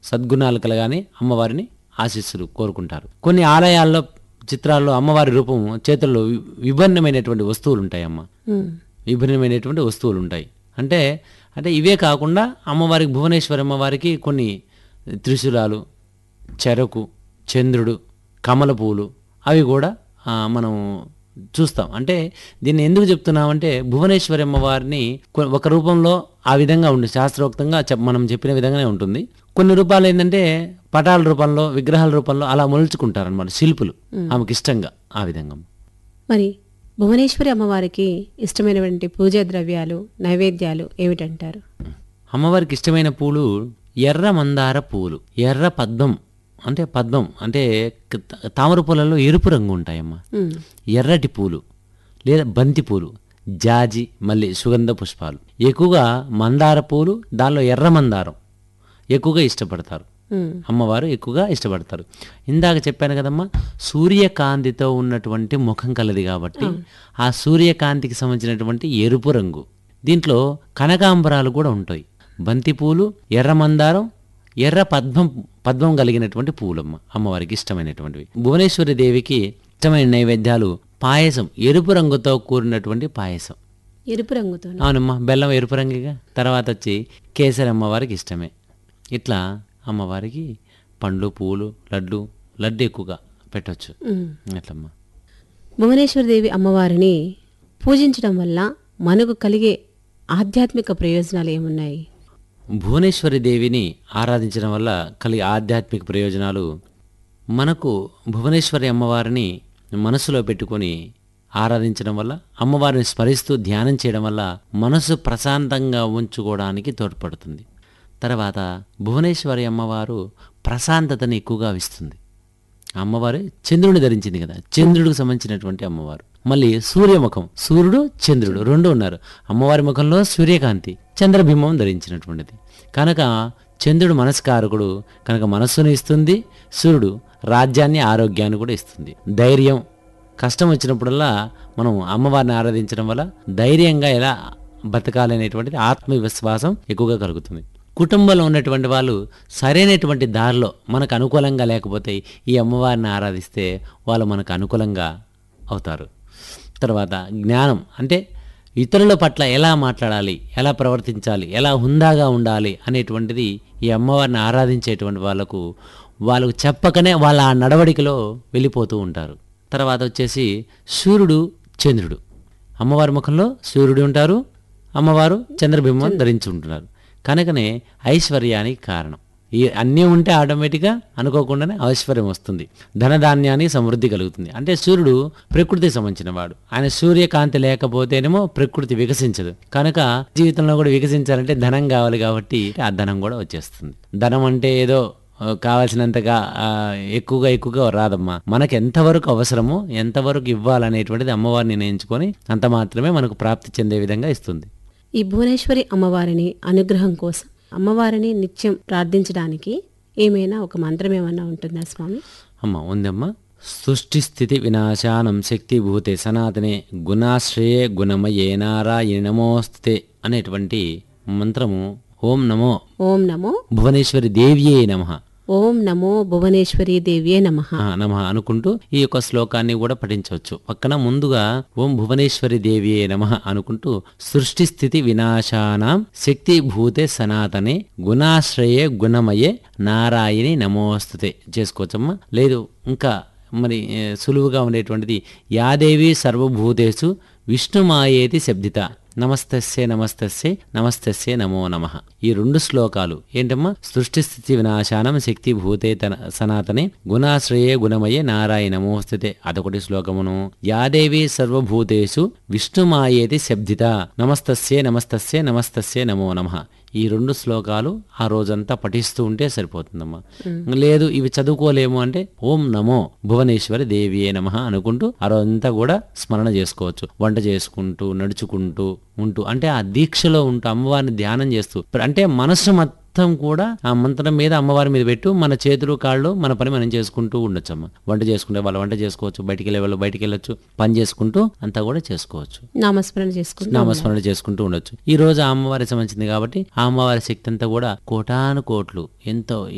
సద్గుణాలు కలగానే అమ్మవారిని ఆశీస్సులు కోరుకుంటారు కొన్ని ఆలయాల్లో చిత్రాల్లో అమ్మవారి రూపం చేతుల్లో వి- విభిన్నమైనటువంటి వస్తువులు ఉంటాయమ్మ ఉమ్, విభిన్నమైనటువంటి వస్తువులు ఉంటాయి అంటే అంటే ఇవే కాకుండా అమ్మవారికి భువనేశ్వరి అమ్మవారికి కొన్ని త్రిశూలాలు చెరకు చంద్రుడు కమల పూలు అవి కూడా ఆ, మనం చూస్తాం అంటే దీన్ని ఎందుకు చెప్తున్నామంటే భువనేశ్వరి అమ్మవారిని కొ- ఒక రూపంలో ఆ విధంగా ఉంది శాస్త్రోక్తంగా చెప్ మనం చెప్పిన విధంగానే ఉంటుంది కొన్ని రూపాలు ఏంటంటే పటాల రూపంలో విగ్రహాల రూపంలో అలా మొలుచుకుంటారు అనమాట శిల్పులు ఆమెకి ఇష్టంగా ఆ విధంగా మరి భువనేశ్వరి అమ్మవారికి ఇష్టమైనటువంటి పూజా ద్రవ్యాలు నైవేద్యాలు ఏమిటంటారు అమ్మవారికి ఇష్టమైన పూలు ఎర్ర మందార పూలు ఎర్ర పద్మం అంటే పద్మం అంటే క- తామర పూలలో ఎరుపు రంగు ఉంటాయమ్మ ఉమ్, ఎర్రటి పూలు లేదా బంతి పూలు జాజి మళ్ళీ సుగంధ పుష్పాలు ఎక్కువగా మందార పూలు దానిలో ఎర్ర మందారం ఎక్కువగా ఇష్టపడతారు ఉమ్, అమ్మవారు ఎక్కువగా ఇష్టపడతారు ఇందాక చెప్పాను కదమ్మా సూర్యకాంతితో ఉన్నటువంటి ముఖం కలది కాబట్టి ఆ సూర్యకాంతికి సంబంధించినటువంటి ఎరుపు రంగు దీంట్లో కనకాంబరాలు కూడా ఉంటాయి బంతిపూలు ఎర్ర మందారం ఎర్ర పద్మం పద్మం కలిగినటువంటి పూలమ్మ అమ్మవారికి ఇష్టమైనటువంటివి భువనేశ్వరి దేవికి ఇష్టమైన నైవేద్యాలు పాయసం ఎరుపు రంగుతో కూడినటువంటి పాయసం ఎరుపు రంగుతో అవునమ్మా బెల్లం ఎరుపు రంగుగా తర్వాత వచ్చి కేసరి అమ్మవారికి ఇష్టమే ఇట్లా అమ్మవారికి పండ్లు పూలు లడ్డు లడ్డు ఎక్కువగా పెట్టవచ్చు అట్లమ్మా భువనేశ్వరి దేవి అమ్మవారిని పూజించడం వల్ల మనకు కలిగే ఆధ్యాత్మిక ప్రయోజనాలు ఏమున్నాయి భువనేశ్వరి దేవిని ఆరాధించడం వల్ల కలిగే ఆధ్యాత్మిక ప్రయోజనాలు మనకు భువనేశ్వరి అమ్మవారిని మనసులో పెట్టుకొని ఆరాధించడం వల్ల అమ్మవారిని స్మరిస్తూ ధ్యానం చేయడం వల్ల మనసు ప్రశాంతంగా ఉంచుకోవడానికి తోడ్పడుతుంది తర్వాత భువనేశ్వరి అమ్మవారు ప్రశాంతతని ఎక్కువగా ఇస్తుంది అమ్మవారు చంద్రుని ధరించింది కదా చంద్రుడికి సంబంధించినటువంటి అమ్మవారు మళ్ళీ సూర్యముఖం సూర్యుడు చంద్రుడు రెండు ఉన్నారు అమ్మవారి ముఖంలో సూర్యకాంతి చంద్రబింబం ధరించినటువంటిది కనుక చంద్రుడు మనస్కారకుడు కనుక మనస్సును ఇస్తుంది సూర్యుడు రాజ్యాన్ని ఆరోగ్యాన్ని కూడా ఇస్తుంది ధైర్యం కష్టం వచ్చినప్పుడల్లా మనం అమ్మవారిని ఆరాధించడం వల్ల ధైర్యంగా ఎలా బతకాలనేటువంటిది ఆత్మవిశ్వాసం ఎక్కువగా కలుగుతుంది కుటుంబంలో ఉన్నటువంటి వాళ్ళు సరైనటువంటి దారిలో మనకు అనుకూలంగా లేకపోతే ఈ అమ్మవారిని ఆరాధిస్తే వాళ్ళు మనకు అనుకూలంగా అవుతారు తర్వాత జ్ఞానం అంటే ఇతరుల పట్ల ఎలా మాట్లాడాలి ఎలా ప్రవర్తించాలి ఎలా హుందాగా ఉండాలి అనేటువంటిది ఈ అమ్మవారిని ఆరాధించేటువంటి వాళ్ళకు వాళ్ళకు చెప్పకనే వాళ్ళ ఆ నడవడికలో వెళ్ళిపోతూ ఉంటారు తర్వాత వచ్చేసి సూర్యుడు చంద్రుడు అమ్మవారి ముఖంలో సూర్యుడు ఉంటారు అమ్మవారు చంద్రబింబం ధరించి ఉంటున్నారు కనుకనే ఐశ్వర్యానికి కారణం ఈ అన్నీ ఉంటే ఆటోమేటిక్గా అనుకోకుండానే ఐశ్వర్యం వస్తుంది ధనధాన్యాన్ని సమృద్ధి కలుగుతుంది అంటే సూర్యుడు ప్రకృతికి సంబంధించిన వాడు ఆయన సూర్యకాంతి లేకపోతేనేమో ప్రకృతి వికసించదు కనుక జీవితంలో కూడా వికసించాలంటే ధనం కావాలి కాబట్టి ఆ ధనం కూడా వచ్చేస్తుంది ధనం అంటే ఏదో ఆ, కావాల్సినంతగా ఆ, ఎక్కువగా ఎక్కువగా రాదమ్మా మనకు ఎంతవరకు అవసరమో ఎంతవరకు ఇవ్వాలనేటువంటిది అమ్మవారిని నిర్ణయించుకొని అంత మాత్రమే మనకు ప్రాప్తి చెందే విధంగా ఇస్తుంది ఈ భువనేశ్వరి అమ్మవారిని అనుగ్రహం కోసం అమ్మవారిని నిత్యం ప్రార్థించడానికి ఏమైనా ఒక మంత్రం ఏమన్నా ఉంటుందా స్వామి అమ్మ ఉందమ్మా సృష్టి స్థితి వినాశానం శక్తిభూతే సనాతనే గుణాశ్రయే గుణమయే నారాయణ నమోస్తే అనేటువంటి మంత్రము ఓం నమో ఓం నమో భువనేశ్వరి దేవ్యే నమ ఓం నమో భువనేశ్వరి దేవ్యే నమ నమ అనుకుంటూ ఈ యొక్క శ్లోకాన్ని కూడా పఠించవచ్చు పక్కన ముందుగా ఓం భువనేశ్వరి దేవ్యే నమ అనుకుంటూ సృష్టి స్థితి వినాశానాం శక్తి భూతే సనాతనే గుణాశ్రయే గుణమయే నారాయణి నమోస్తుతే చేసుకోవచ్చమ్మా లేదు ఇంకా మరి ఏ, సులువుగా ఉండేటువంటిది యాదేవి సర్వభూతేషు విష్ణుమాయేతి శబ్దిత నమస్తస్యే నమస్తస్యే నమస్తస్యే నమో నమ ఈ రెండు శ్లోకాలు ఏంటమ్మా సృష్టి స్థితి వినాశానం శక్తి భూతే తన సనాతనే గుణాశ్రయే గుణమయే నారాయణ నమోస్తుతే అదొకటి శ్లోకమును యాదేవి సర్వభూతేషు విష్ణుమాయేతి శబ్దిత నమస్తస్యే నమస్తస్యే నమస్తస్యే నమో నమ ఈ రెండు శ్లోకాలు ఆ రోజంతా పఠిస్తూ ఉంటే సరిపోతుందమ్మా లేదు ఇవి చదువుకోలేము అంటే ఓం నమో భువనేశ్వరి దేవియే నమ అనుకుంటూ ఆ రోజంతా కూడా స్మరణ చేసుకోవచ్చు వంట చేసుకుంటూ నడుచుకుంటూ ఉంటూ అంటే ఆ దీక్షలో ఉంటూ అమ్మవారిని ధ్యానం చేస్తూ అంటే మనసు మొత్తం కూడా ఆ మంత్రం మీద అమ్మవారి మీద పెట్టు మన చేతులు కాళ్ళు మన పని మనం చేసుకుంటూ ఉండొచ్చమ్మ వంట చేసుకుంటే వాళ్ళు వంట చేసుకోవచ్చు బయటికి వెళ్ళే వాళ్ళు బయటికి వెళ్ళొచ్చు పని చేసుకుంటూ అంతా కూడా చేసుకోవచ్చు నామస్మరణ చేసుకుంటూ నామస్మరణ చేసుకుంటూ ఉండొచ్చు ఈ రోజు ఆ అమ్మవారి సంబంధించింది కాబట్టి ఆ అమ్మవారి శక్తి అంతా కూడా కోటాను కోట్లు ఎంతో